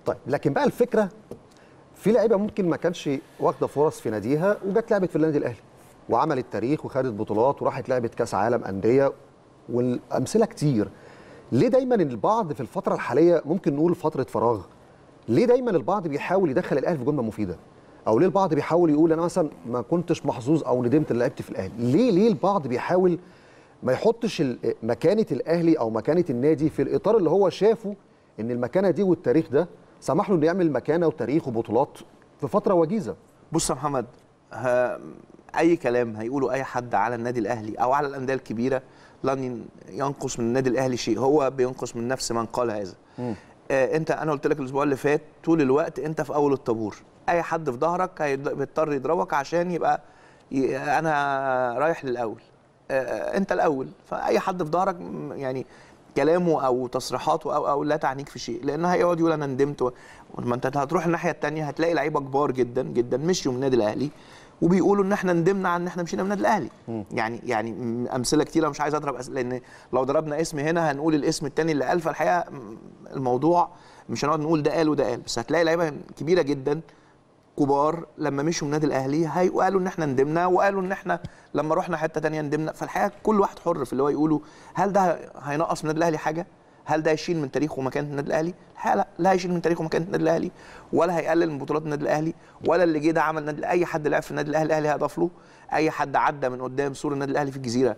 طيب لكن بقى الفكره في لعيبه ممكن ما كانش واخده فرص في ناديها وجت لعبت في النادي الاهلي وعملت تاريخ وخدت بطولات وراحت لعبت كاس عالم انديه والامثله كتير ليه دايما البعض في الفتره الحاليه ممكن نقول فتره فراغ ليه دايما البعض بيحاول يدخل الاهلي في جمله مفيده او ليه البعض بيحاول يقول انا مثلا ما كنتش محظوظ او ندمت اللي لعبت في الاهلي ليه ليه البعض بيحاول ما يحطش ال- مكانه الاهلي او مكانه النادي في الاطار اللي هو شافه ان المكانه دي والتاريخ ده سمح له انه يعمل مكانه وتاريخ وبطولات في فتره وجيزه بص يا محمد ه... اي كلام هيقوله اي حد على النادي الاهلي او على الانديه الكبيره لن ين- ينقص من النادي الاهلي شيء هو بينقص من نفس من قال هذا آه انت انا قلت لك الاسبوع اللي فات طول الوقت انت في اول الطابور اي حد في ظهرك هيض- بيضطر يضربك عشان يبقى ي... انا رايح للاول آه انت الاول فاي حد في ظهرك م- يعني كلامه او تصريحاته او او لا تعنيك في شيء لان هيقعد يقول انا ندمت و- ولما انت هتروح الناحيه الثانيه هتلاقي لعيبه كبار جدا جدا مشيوا من النادي الاهلي وبيقولوا ان احنا ندمنا عن ان احنا مشينا من النادي الاهلي يعني يعني م- امثله كتيره مش عايز اضرب أس... لان لو ضربنا اسم هنا هنقول الاسم الثاني اللي قال فالحقيقه م- الموضوع مش هنقعد نقول ده قال وده قال بس هتلاقي لعيبه كبيره جدا كبار لما مشوا من النادي الاهلي هي- وقالوا ان احنا ندمنا وقالوا ان احنا لما رحنا حته تانية ندمنا فالحقيقه كل واحد حر في اللي هو يقوله هل ده هينقص من النادي الاهلي حاجه؟ هل ده هيشيل من تاريخه ومكانه النادي الاهلي؟ الحقيقه لا لا هيشيل من تاريخه ومكانه النادي الاهلي ولا هيقلل من بطولات النادي الاهلي ولا اللي جه ده عمل النادي اي حد لعب في النادي الاهلي الاهلي هيضاف له اي حد عدى من قدام سور النادي الاهلي في الجزيره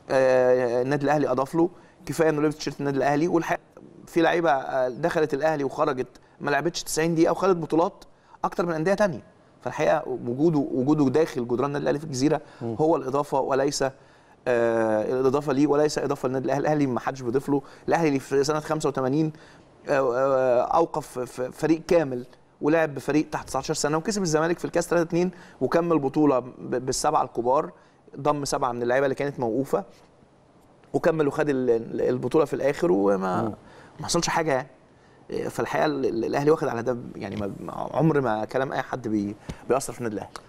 آه، النادي الاهلي اضاف له كفايه انه لبس تيشيرت النادي الاهلي والحقيقه في لعيبه آه، دخلت الاهلي وخرجت ما لعبتش 90 دقيقه وخدت بطولات اكتر من انديه تانية فالحقيقه وجوده وجوده داخل جدران النادي الاهلي في الجزيره هو الاضافه وليس آه الاضافه ليه وليس اضافه للنادي الاهلي الاهلي ما حدش بيضيف له الاهلي في سنه 85 آه، آه، اوقف في فريق كامل ولعب بفريق تحت 19 سنه وكسب الزمالك في الكاس 3 2 وكمل بطوله ب- بالسبعه الكبار ضم سبعه من اللعيبه اللي كانت موقوفه وكمل وخد ال- ال- البطوله في الاخر وما ما حصلش حاجه يعني إيه، فالحقيقه ال- ال- الاهلي واخد على ده يعني ما عمر ما كلام اي حد بي بيأثر في النادي الاهلي